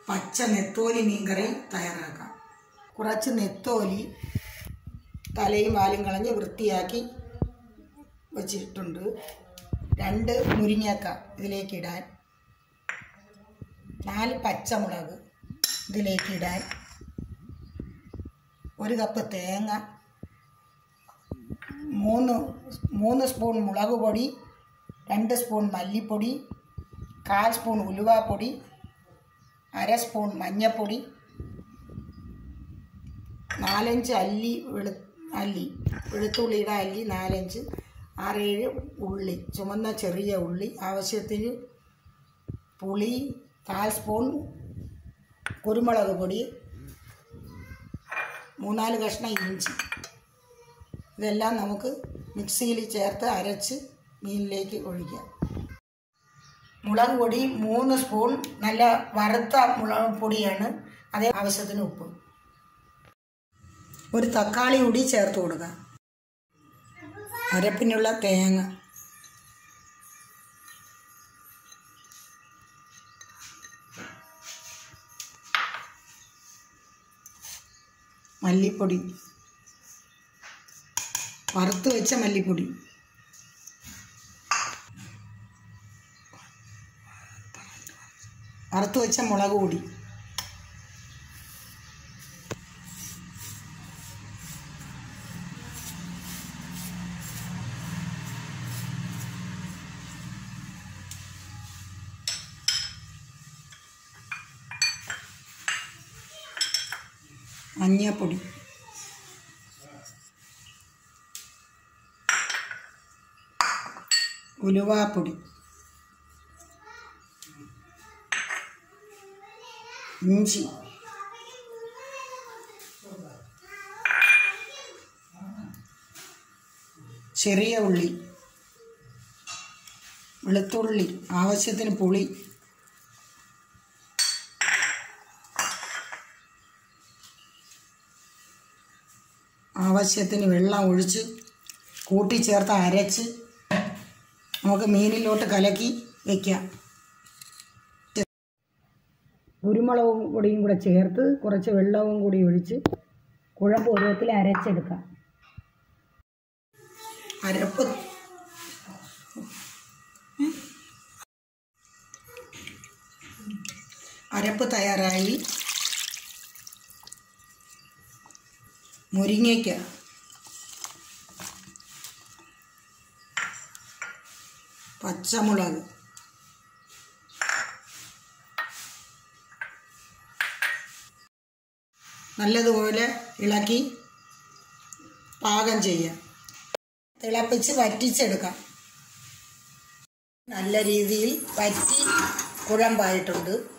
പച്ച നെത്തോലി മീൻകറി തയ്യാറാക്കാം കുറച്ച് നെത്തോലി തലയും വാലും കളഞ്ഞ് വൃത്തിയാക്കി വച്ചിട്ടുണ്ട് രണ്ട് മുരിങ്ങക്ക ഇതിലേക്ക് ഇടാൻ നാല് പച്ചമുളക് ഇതിലേക്ക് ഇടാൻ ഒരു കപ്പ് തേങ്ങ മൂന്ന് മൂന്ന് സ്പൂൺ മുളക് പൊടി രണ്ട് സ്പൂൺ മല്ലിപ്പൊടി കാൽ സ്പൂൺ ഉലുവാപ്പൊടി അര സ്പൂൺ മഞ്ഞൾപ്പൊടി നാലഞ്ച് അല്ലി വെളു അല്ലി വെളുത്തുള്ളിയുടെ അല്ലി നാലഞ്ച് ആറേഴ് ഉള്ളി ചുമന്ന ചെറിയ ഉള്ളി ആവശ്യത്തിന് പുളി കാൽ സ്പൂൺ കുരുമുളക് പൊടി മൂന്നാല് കഷ്ണം ഇഞ്ചി ഇതെല്ലാം നമുക്ക് മിക്സിയിൽ ചേർത്ത് അരച്ച് മീനിലേക്ക് ഒഴിക്കാം മുളക് പൊടി മൂന്ന് സ്പൂൺ നല്ല വറുത്ത മുളക് പൊടിയാണ് അതേ ആവശ്യത്തിന് ഉപ്പ് ഒരു തക്കാളി കൂടി ചേർത്ത് കൊടുക്കുക അരപ്പിനുള്ള തേങ്ങ മല്ലിപ്പൊടി വറുത്ത് വെച്ച മല്ലിപ്പൊടി വറുത്ത് വെച്ച മുളക് പൊടി മഞ്ഞപ്പൊടി ഉലുവാപ്പൊടി ഇഞ്ചി ചെറിയ ഉള്ളി വെളുത്തുള്ളി ആവശ്യത്തിന് പുളി ആവശ്യത്തിന് വെള്ളം ഒഴിച്ച് കൂട്ടിച്ചേർത്ത് അരച്ച് നമുക്ക് മീനിലോട്ട് കലക്കി വയ്ക്കാം കുരുമുളകും പൊടിയും കൂടെ ചേർത്ത് കുറച്ച് വെള്ളവും കൂടി ഒഴിച്ച് കുഴമ്പ് പരുവത്തിൽ അരച്ചെടുക്കാം അരപ്പ് അരപ്പ് തയ്യാറായി മുരിങ്ങയ്ക്ക പച്ചമുളക് നല്ലതുപോലെ ഇളക്കി പാകം ചെയ്യാം തിളപ്പിച്ച് വറ്റിച്ചെടുക്കാം നല്ല രീതിയിൽ വറ്റി കുഴമ്പായിട്ടുണ്ട്